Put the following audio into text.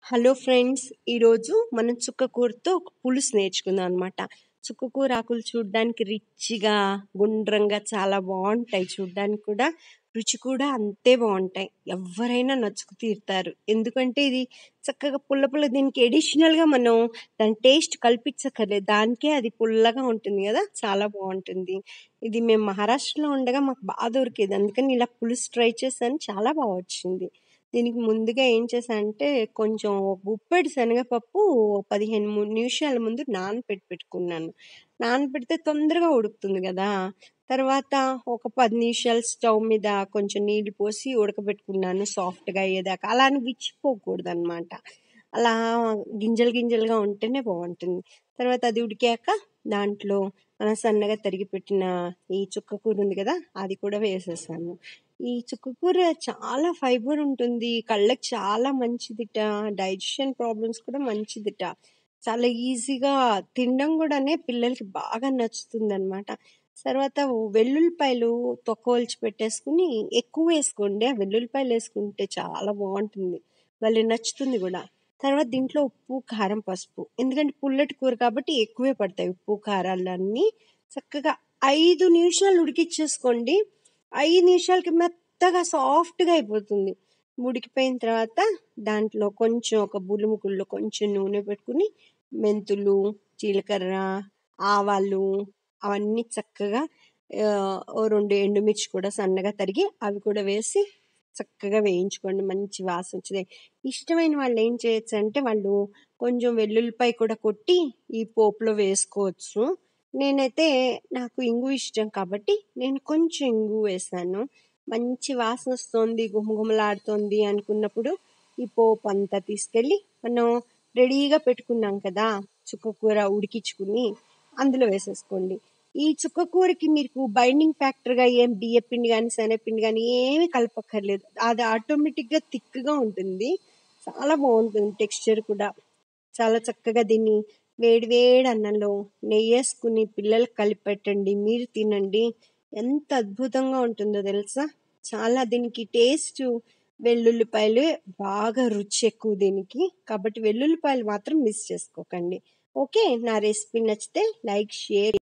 hello friends ఈరోజు మనం చుక్కకూరతో ఒక పులుసు నేర్చుకుందాం అనమాట చుక్కకూర ఆకులు చూడడానికి రిచ్గా గుండ్రంగా చాలా బాగుంటాయి చూడడానికి కూడా రుచి కూడా అంతే బాగుంటాయి ఎవరైనా నచ్చుకు తీరుతారు ఎందుకంటే ఇది చక్కగా పుల్ల పుల్ల దీనికి ఎడిషనల్గా మనం దాని టేస్ట్ కల్పించక్కర్లేదు దానికే అది పుల్లగా ఉంటుంది కదా చాలా బాగుంటుంది ఇది మేము మహారాష్ట్రలో ఉండగా మాకు బాగా దొరికేది అందుకని ఇలా పులుసు ట్రై చేశాను చాలా బాగా వచ్చింది దీనికి ముందుగా ఏం చేశానంటే కొంచెం ఒక గుప్పెడు శనగపప్పు పదిహేను ము- నిమిషాల ముందు నానబెట్టి పెట్టుకున్నాను నానబెడితే తొందరగా ఉడుకుతుంది కదా తర్వాత ఒక పది నిమిషాలు స్టవ్ మీద కొంచెం నీళ్ళు పోసి ఉడకబెట్టుకున్నాను సాఫ్ట్గా అయ్యేదాకా అలా అని విచ్చిపోకూడదు అనమాట అలా గింజలు గింజలుగా ఉంటేనే బాగుంటుంది తర్వాత అది ఉడికాక దాంట్లో మనం సన్నగా తరిగి పెట్టిన ఈ చుక్క కూర ఉంది కదా అది కూడా వేసేసాను ఈ చుక్కకూర చాలా ఫైబర్ ఉంటుంది కళ్ళకి చాలా మంచిదిట డైజెషన్ ప్రాబ్లమ్స్ కూడా మంచిదిట చాలా ఈజీగా తినడం కూడానే పిల్లలకి బాగా నచ్చుతుంది అనమాట తర్వాత వెల్లుల్లిపాయలు తొక్కవలిచి పెట్టేసుకుని ఎక్కువ వేసుకోండి ఆ వెల్లుల్లిపాయలు వేసుకుంటే చాలా బాగుంటుంది వాళ్ళకి నచ్చుతుంది కూడా తర్వాత దీంట్లో ఉప్పు కారం పసుపు ఎందుకంటే పుల్లటి కూర కాబట్టి ఎక్కువే పడతాయి ఉప్పు కారాలు అన్నీ చక్కగా ఐదు నిమిషాలు ఉడికిచ్చేసుకోండి ఐదు నిమిషాలకి మెత్తగా సాఫ్ట్గా అయిపోతుంది ఉడికిపోయిన తర్వాత దాంట్లో కొంచెం ఒక బులుముకుల్లో కొంచెం నూనె పెట్టుకుని మెంతులు జీలకర్ర ఆవాలు అవన్నీ చక్కగా ఆ, ఓ రెండు ఎండుమిర్చి కూడా సన్నగా తరిగి అవి కూడా వేసి చక్కగా వేయించుకోండి మంచి వాసన వచ్చింది ఇష్టమైన వాళ్ళు ఏం చేయొచ్చు అంటే వాళ్ళు కొంచెం వెల్లుల్లిపాయ కూడా కొట్టి ఈ పోపులో వేసుకోవచ్చు నేనైతే నాకు ఇంగు ఇష్టం కాబట్టి నేను కొంచెం ఇంగు వేసాను మంచి వాసన వస్తుంది గుమగుమలాడుతుంది అనుకున్నప్పుడు ఈ పోపు అంతా తీసుకెళ్ళి మనం రెడీగా పెట్టుకున్నాం కదా చుక్కకూర ఉడికించుకుని అందులో వేసేసుకోండి ఈ చుక్కకూరకి మీకు బైండింగ్ ఫ్యాక్టర్గా ఏం బియ్యపిండి కానీ శనగపిండి కానీ ఏమీ కలపక్కర్లేదు అది ఆటోమేటిక్గా థిక్గా ఉంటుంది చాలా బాగుంటుంది టెక్స్చర్ కూడా చాలా చక్కగా దీన్ని వేడి వేడి అన్నంలో నెయ్యి వేసుకుని పిల్లలకు కలిపి పెట్టండి మీరు తినండి ఎంత అద్భుతంగా ఉంటుందో తెలుసా చాలా దీనికి టేస్ట్ వెల్లుల్లిపాయలు బాగా రుచి ఎక్కువ దీనికి కాబట్టి వెల్లుల్లిపాయలు మాత్రం మిస్ చేసుకోకండి ఓకే నా రెసిపీ నచ్చితే లైక్ షేర్